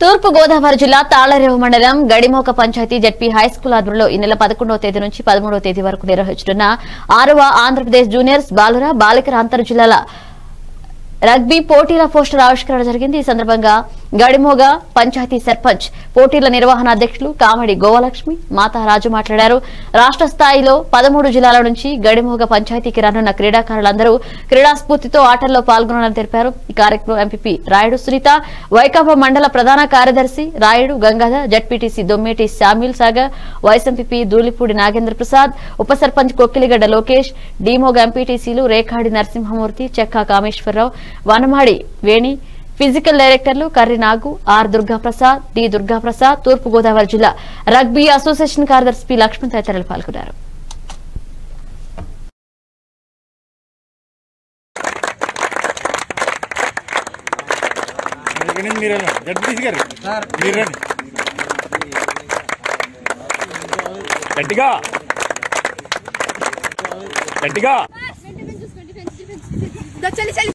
తూర్పు గోదావరి జిల్లా తాళరేవు మండలం గడిమోక పంచాయతీ జడ్పీ హైస్కూల్ ఆధ్వర్యంలో ఈ నెల పదకొండవ తేదీ నుంచి పదమూడవ తేదీ వరకు నిర్వహించనున్న ఆరవ ఆంధ్రప్రదేశ్ జూనియర్స్ బాలుర బాలికల అంతర్ జిల్లాల రగ్బీ పోటీల పోస్టర్ ఆవిష్కరణ జరిగింది ఈ సందర్భంగా గడిమోగ పంచాయతీ సర్పంచ్ పోటీల నిర్వహణ అధ్యక్షులు కామెడి గోవలక్ష్మి మాతారాజు మాట్లాడారు రాష్ట్ర స్థాయిలో పదమూడు జిల్లాల నుంచి గడిమోగ పంచాయతీకి రానున్న క్రీడాకారులందరూ క్రీడా స్ఫూర్తితో ఆటల్లో పాల్గొనాలని తెలిపారు ఈ కార్యక్రమం ఎంపీపీ రాయుడు సునీత వైకాపా మండల ప్రధాన కార్యదర్శి Rayudu Gangadhar ZPTC Dommeti Samuel Sagar vice MPP Dulipudi Nagendra Prasad ఉప సర్పంచ్ కొక్కిలిగడ్డ లోకేష్ డీమోగ ఎంపీటీసీలు రేఖాడి నరసింహమూర్తి చెక్కా కామేశ్వరరావు వనమాడి వేణి ఫిజికల్ డైరెక్టర్లు కర్రి నాగు ఆర్ దుర్గాప్రసాద్ డి దుర్గాప్రసాద్ తూర్పు గోదావరి జిల్లా రగ్బీ అసోసియేషన్ కార్యదర్శి పి లక్ష్మణ్ తదితరులు పాల్గొన్నారు ఇక్కడ నుంచి మీరు వెళ్ళండి జడ్పీసీ గారు మీరు రండి గట్టిగా గట్టిగా చలి చలి